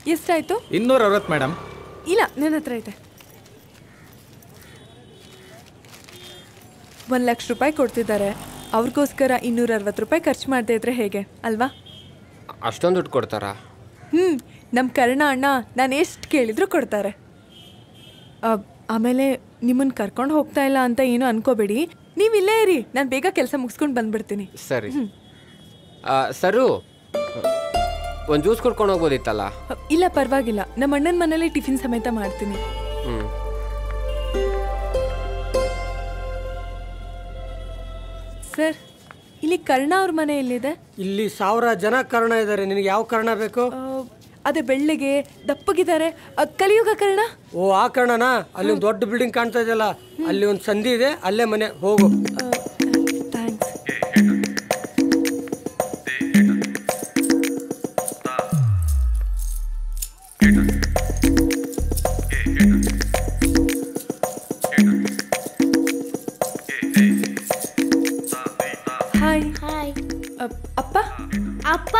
ಎಷ್ಟಾಯ್ತು ಇನ್ನೂರ ಅರವತ್ತು ಮೇಡಮ್ ಇಲ್ಲ ನನ್ನ ಹತ್ರ ಇದೆ ಒಂದು ಲಕ್ಷ ರೂಪಾಯಿ ಕೊಡ್ತಿದ್ದಾರೆ ಅವ್ರಿಗೋಸ್ಕರ ಇನ್ನೂರ ಅರವತ್ತು ರೂಪಾಯಿ ಖರ್ಚು ಮಾಡದೇ ಇದ್ರೆ ಹೇಗೆ ಅಲ್ವಾ ಅಷ್ಟೊಂದು ದುಡ್ಡು ಕೊಡ್ತಾರಾ ಹ್ಞೂ ನಮ್ಮ ಕರ್ಣ ಅಣ್ಣ ನಾನು ಎಷ್ಟು ಕೇಳಿದ್ರು ಕೊಡ್ತಾರೆ ಆ, ಆಮೇಲೆ ನಿಮ್ಮನ್ನು ಕರ್ಕೊಂಡು ಹೋಗ್ತಾ ಇಲ್ಲ ಅಂತ ಏನು ಅನ್ಕೋಬೇಡಿ ನೀವು ಇಲ್ಲೇ ಇರಿ ನಾನು ಬೇಗ ಕೆಲಸ ಮುಗಿಸ್ಕೊಂಡು ಬಂದ್ಬಿಡ್ತೀನಿ ಸರಿ ಆ, ಸರು ಒಂದು ಜ್ಯೂಸ್ ಕುಡ್ಕೊಂಡು ಹೋಗ್ಬೋದಿತ್ತಲ್ಲ ಅ, ಇಲ್ಲ ಪರವಾಗಿಲ್ಲ ನಮ್ಮ ಅಣ್ಣನ ಮನೇಲಿ ಟಿಫಿನ್ ಸಮೇತ ಮಾಡ್ತೀನಿ ಹ್ಞೂ ಸರ್ ಇಲ್ಲಿ ಕರ್ಣ ಅವ್ರ ಮನೆ ಎಲ್ಲಿದೆ ಇಲ್ಲಿ ಸಾವಿರ ಜನ ಕರ್ಣ ಇದ್ದಾರೆ ನಿನಗೆ ಯಾವ ಕರ್ಣ ಬೇಕು ಆ, ಅದೇ ಬೆಳ್ಳಗೆ ದಪ್ಪಗಿದ್ದಾರೆ ಆ, ಕಲಿಯುಗ ಕರ್ಣ ಓ ಆ ಕರ್ಣನಾ ಅಲ್ಲಿ ಒಂದು ದೊಡ್ಡ ಬಿಲ್ಡಿಂಗ್ ಕಾಣ್ತಾ ಇದೆಯಲ್ಲ ಅಲ್ಲಿ ಒಂದು ಸಂಧಿ ಇದೆ ಅಲ್ಲೇ ಮನೆ ಹೋಗು ಥ್ಯಾಂಕ್ಸ್ ಹಾಯ್ ಹಾಯ್ ಅಪ್- ಅಪ್ಪ ಅಪ್ಪ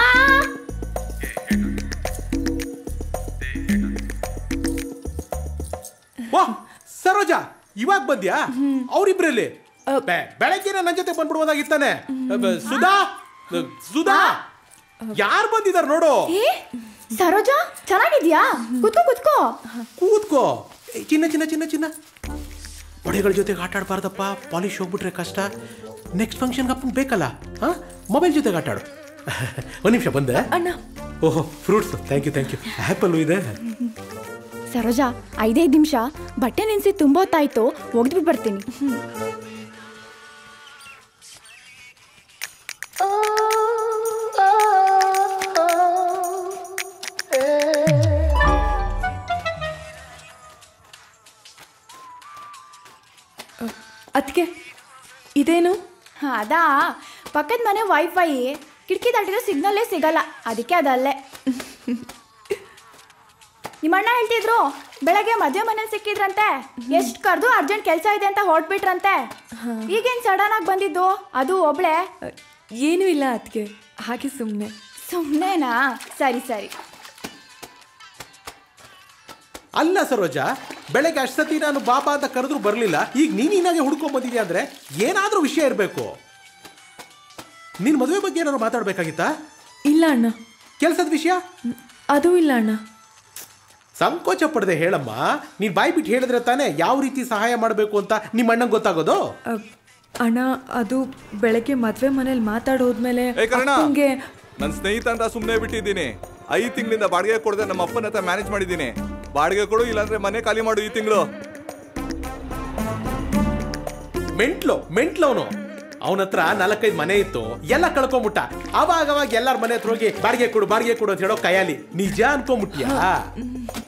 ವಾ ಸರೋಜಾ ಇವಾಗ ಬಂದ್ಯಾ ಅವ್ರಿಬ್ರಲ್ಲಿ ಬೆ- ಬೆಳಗ್ಗೆನೆ ನನ್ನ ಜೊತೆ ಬಂದ್ಬಿಡ್ಬೋದಾಗಿತ್ತಾನೆ ಬ- ಸುಧಾ ಅ, ಸುಧಾ ಯಾರು ಬಂದಿದಾರ ನೋಡು ಏ ಸರೋಜಾ ಚೆನ್ನಾಗಿದ್ಯಾ ಕುತ್ಕೋ ಕುತ್ಕೋ ಕೂತ್ಕೋ ಏ, ಚಿನ್ನ ಚಿನ್ನ ಚಿನ್ನ ಚಿನ್ನ ಒಡೆಗಳ ಜೊತೆಗೆ ಆಟ ಆಡ್ಬಾರ್ದಪ್ಪ ಪಾಲಿಶ್ ಹೋಗ್ಬಿಟ್ರೆ ಕಷ್ಟ ನೆಕ್ಸ್ಟ್ ಫಂಕ್ಷನ್ಗೆ ಅಪ್ಪನ್ ಬೇಕಲ್ಲ ಹಾ ಮೊಬೈಲ್ ಜೊತೆಗೆ ಆಟ ಆಡು ಒಂದು ನಿಮಿಷ ಬಂದೆ ಅಣ್ಣ ಓಹೋ fruits thank you thank you apple ಇದೆ ಸರೋಜಾ ಐದೈದು ನಿಮಿಷ ಬಟ್ಟೆ ನೆನೆಸಿ ತುಂಬ ಹೊತ್ತಾಯ್ತು ಒಗ್ದ್ಬಿಟ್ಟು ಬರ್ತೀನಿ ಅದಕ್ಕೆ ಇದೇನು ಹಾ, ಅದಾ ಪಕ್ಕದ ಮನೆ ವೈಫೈ ಕಿಟಕಿ ದಾಟಿದ್ರೆ ಸಿಗ್ನಲ್ಲೇ ಸಿಗಲ್ಲ ಅದಕ್ಕೆ ಅದಲ್ಲೇ ನಿಮ್ಮ ಅಣ್ಣ ಹೇಳ್ತಿದ್ರು ಬೆಳಗ್ಗೆ ಮದುವೆ ಮನೇಲಿ ಸಿಕ್ಕಿದ್ರಂತೆ ಎಷ್ಟು ಕರೆದು ಅರ್ಜೆಂಟ್ ಕೆಲಸ ಇದೆ ಅಂತ ಹೊರಟ್ಬಿಟ್ರಂತೆ ಈಗೇನು ಸಡನ್ ಆಗಿ ಬಂದಿದ್ದು ಅದು ಒಬ್ಳೆ ಅ, ಏನೂ ಇಲ್ಲ ಅದಕ್ಕೆ ಹಾಗೆ ಸುಮ್ಮನೆ ಸುಮ್ಮನೆನಾ ಸರಿ ಸರಿ ಅಲ್ಲ ಸರೋಜಾ ಬೆಳಗ್ಗೆ ಅಷ್ಟು ಸತಿ ನಾನು ಬಾಬಾ ಅಂತ ಕರೆದ್ರು ಬರಲಿಲ್ಲ ಈಗ ನೀನು ನೀನಾಗೆ ಹುಡ್ಕೊಂಡ್ ಬಂದಿದ್ಯಾ ಅಂದ್ರೆ ಏನಾದ್ರೂ ವಿಷಯ ಇರಬೇಕು ನಿನ್ ಮದುವೆ ಬಗ್ಗೆ ಏನಾದ್ರು ಮಾತಾಡ್ಬೇಕಾಗಿತ್ತಾ ಇಲ್ಲ ಅಣ್ಣ ಕೆಲಸದ ವಿಷಯ ಮ್, ಅದೂ ಇಲ್ಲ ಅಣ್ಣ ಸಂಕೋಚ ಪಡದೆ ಹೇಳಮ್ಮ ನೀನ್ ಬಾಯಿ ಬಿಟ್ಟು ಹೇಳಿದ್ರೆ ತಾನೇ ಯಾವ ರೀತಿ ಸಹಾಯ ಮಾಡಬೇಕು ಅಂತ ನಿಮ್ಮ ಅಣ್ಣಂಗೆ ಗೊತ್ತಾಗೋದು ಅ, ಅಣ್ಣ ಅದು ಬೆಳಗ್ಗೆ ಮದುವೆ ಮನೇಲಿ ಮಾತಾಡೋದ್ಮೇಲೆ ಏ ಕರ್ಣ ಅಪ್ಪಂಗೆ ನನ್ನ ಸ್ನೇಹಿತ ಅಂತ ಸುಮ್ಮನೆ ಬಿಟ್ಟಿದ್ದೀನಿ ಐದು ತಿಂಗಳಿಂದ ಬಾಡಿಗೆ ಕೊಡದೆ ನಮ್ಮ ಅಪ್ಪನ ಹತ್ರ ಮ್ಯಾನೇಜ್ ಮಾಡಿದ್ದೀನಿ ಬಾಡಿಗೆ ಕೊಡು ಇಲ್ಲಾಂದ್ರೆ ಮನೆ ಖಾಲಿ ಮಾಡು ಈ ತಿಂಗಳು ಮೆಂಟ್ಲು ಮೆಂಟ್ಲು ಅವನು ಅವನ ಹತ್ರ ನಾಲ್ಕೈದು ಮನೆ ಇತ್ತು ಎಲ್ಲ ಕಳ್ಕೊಂಬಿಟ್ಟ ಅವಾಗ ಅವಾಗ ಎಲ್ಲಾರ ಮನೆ ಹತ್ರ ಹೋಗಿ ಬಾಡಿಗೆ ಕೊಡು ಬಾಡಿಗೆ ಕೊಡು ಅಂತ ಹೇಳೋ ಕೈಯಾಲಿ ನಿಜ ಅನ್ಕೊಂಬಿಟ್ಯಾ